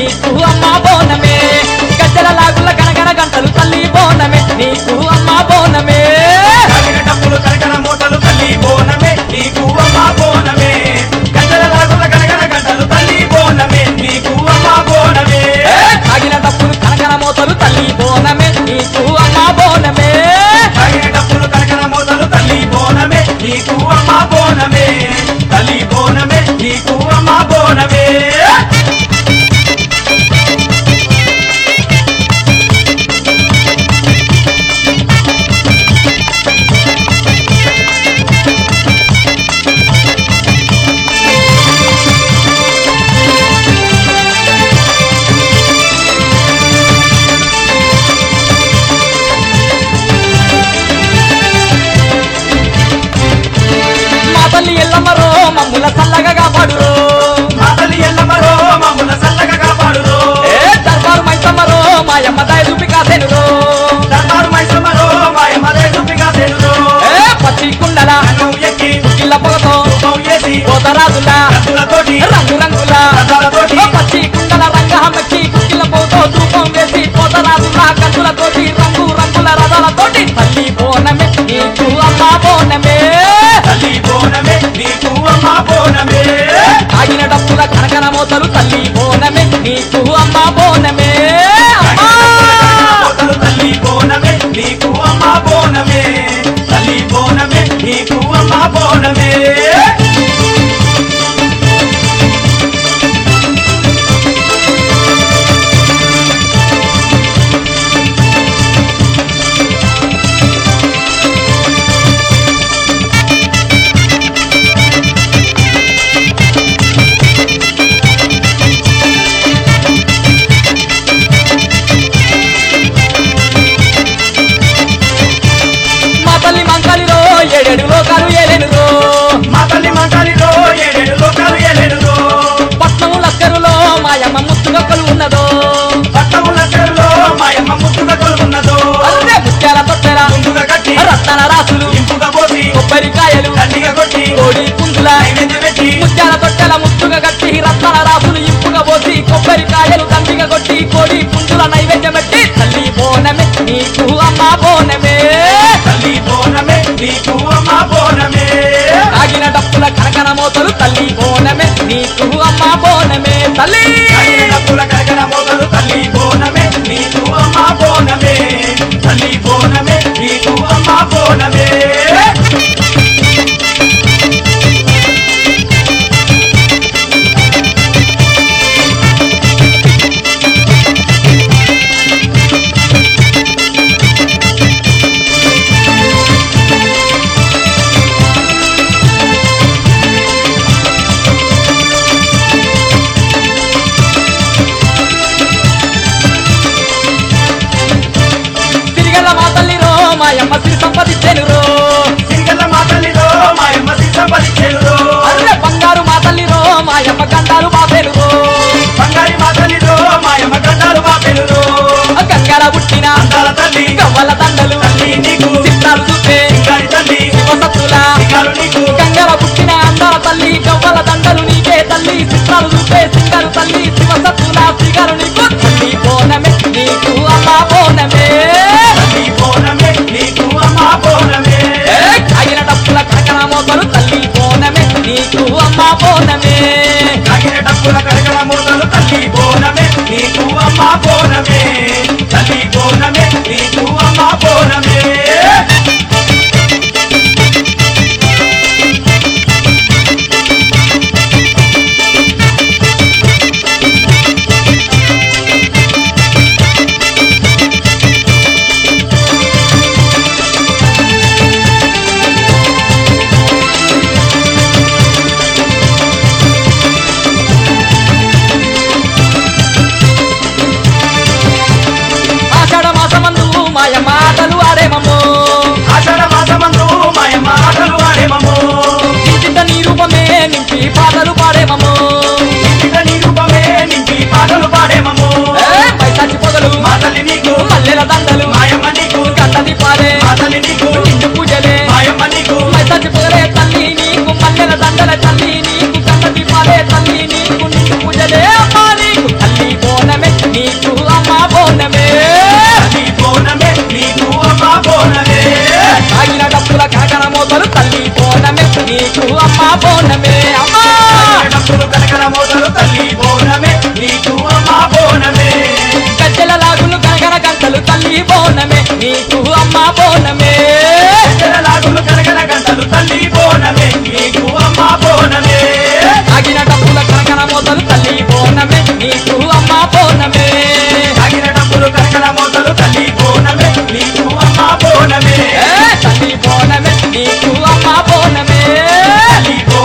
నీకు అమ్మ బోనమే గజ్జల లాగుల గనగన గంటలు తల్లి బోనమే నీకు అమ్మ బోనమే తాగిన డప్పులు కనకన మూటలు తల్లి బోనమే నీకు అమ్మ బోనమే గంటల రాగుల గనగన గంటలు తల్లి బోనమే నీకు అమ్మ బోనమే తాగిన డప్పులు కనకన మోతలు తల్లి బోనమే నీకు అమ్మ బోనమే తాగిన డప్పులు కనకన మూటలు తల్లి బోనమే నీకు అమ్మ బోనమే తల్లి బోనమే నీకు అమ్మ బోనమే మా తల్లి ఎల్లమ్మరో మమ్ముల చల్లగా కాపాడురో మా తల్లి ఎల్లమ్మరో మమ్ముల చల్లగా కాపాడురో ఏ దర్బారు మైసమ్మరో మాయమ్మ దయ చూపి కాసేనురో దర్బారు మైసమ్మరో మాయమ్మ రేటుపిగా తెలురో ఏ పచ్చి కుండల రంగం ఎక్కి కిల్ల పొగతో రూపం వేసి కోతరాజుల కత్తులతోటి రంగు రంగుల రథాలతోటి పచ్చి కుండల రంగహమ్మకి కుక్కిల పోతో ధూపం వేసి కోతరాజుల కత్తులతోటి రంగు రంగుల రథాలతోటి తల్లి బోనమే నీకు అమ్మ బోనమే తల్లి బోనమే నీకు అమ్మ బోనమే ఆగిన డప్పుల కనకన మోతలు తల్లి బోనమే నీకు అమ్మ బోనమే అమ్మా! కోటలు తల్లి బోనమే నీకు అమ్మ బోనమే తల్లి బోనమే నీకు అమ్మ బోనమే మా తల్లి మంకాలిలో ఏడేడు లోకాలు ఏలేనురో మా తల్లి మంటలిలో ఏడేడు లోకాలు ఏలేడులో పట్నము లక్కరులో మాయమ్మ ముత్తుగక్కలు ఉన్నదో పట్టముల చెరులో మాయమ్మ ముట్టుగా కొలుకున్నదో అదే ముత్యాల తొట్టెల ముందుగా కట్టి రత్న రాసులు ఇంపుగా పోసి కొబ్బరికాయలు దండిగా కొట్టి కోడి పుంజుల నైవేద్యం పెట్టి ముత్యాల తొట్టెల ముత్తుగా కట్టి రత్న రాసులు ఇంపుగా పోసి కొబ్బరికాయలు దండిగా కొట్టి కోడి పుంజుల నైవేద్యం పెట్టి తల్లి బోనమే నీకు అమ్మ బోనమే తల్లి బోనమే నీకు అమ్మ బోనమే ఆగిన డప్పుల కనకన మోతలు తల్లి బోనమే నీకు అమ్మ బోనమే తల్లి తల్లి డప్పుల కరకర మోతలు తల్లి బోనమే నీకు అమ్మ బోనమే తల్లి బోనమే నీకు అమ్మ బోనమే తిరిగల్ల మా తల్లిరో మాయమ్మ సిరి సంపదించెనురో సింగల్ల మా తల్లిలో మాయమ్మ సిద్ధపరిచెలురో అర్రె బంగారు మా తల్లిరో మాయమ్మ గండాలు బాపెలురో బంగారి మా తల్లిలో మాయమ్మ గండాలు బాపెలురో గంగల పుట్టిన అందాల తల్లి గవ్వల దండలు తల్లి నీకు చిత్తాలు చూపే సింగారి తల్లి శివసత్తుల సింగారు నీకు గంగల పుట్టిన అందాల తల్లి గవ్వల దండలు నీకే తల్లి చిత్రాలు చూపే సింగరు తల్లి శివసత్తుల శ్రీగారు నీకు తల్లి బోనమే నీకు అమ్మ బోనమే తల్లి బోనమే నీకు అమ్మ బోనమే ఏ కాగిన డప్పుల కనకన మోతలు తల్లి బోనమే నీకు అమ్మ బోనమే కాగిన డప్పుల కరకర మూతలు తల్లి బోనమే నీకు అమ్మ బోనమే తల్లి బోనమే నీకు అమ్మ బోనమే ఆషాఢ మాసమందు మాయమ్మ ఆటలు ఆడేమమ్మో ఆషాఢ మాసమందు మాయమ్మ ఆటలు ఆడేమము ఇంటింట నీ రూపమే నింపి పాటలు పాడేమమ్మో ఇంటిక నీ రూపమే నింపి పాటలు పాడేమము ఏ పైసాచి పొగలు మా తల్లి నీకు మల్లెల దండలు మాయమ్మ నీకు గంటది పాడే మా తల్లి నీకు నిండు పూజలే మాయమ్మ నీకు పైసాచి పొగలే తల్లి నీకు మల్లెల దండల తల్లి నీకు గంటది పాడే తల్లి నీకు నిండు పూజలే అమ్మా నీకు తల్లి బోన బోనమే నీకు అమ్మ బోనమే లాగులు కనకన గంటలు తల్లి బోనమే నీకు అమ్మ బోనమే ఆగిన డబ్బుల కనకన మోతలు తల్లి బోనమే నీకు అమ్మ బోనమే తగిన డబ్బులు కనకన మోతలు తల్లి బోనమే నీకు అమ్మ బోనమే ఏ తల్లి బోనమే నీకు అమ్మ బోనమే తల్లి బోనమే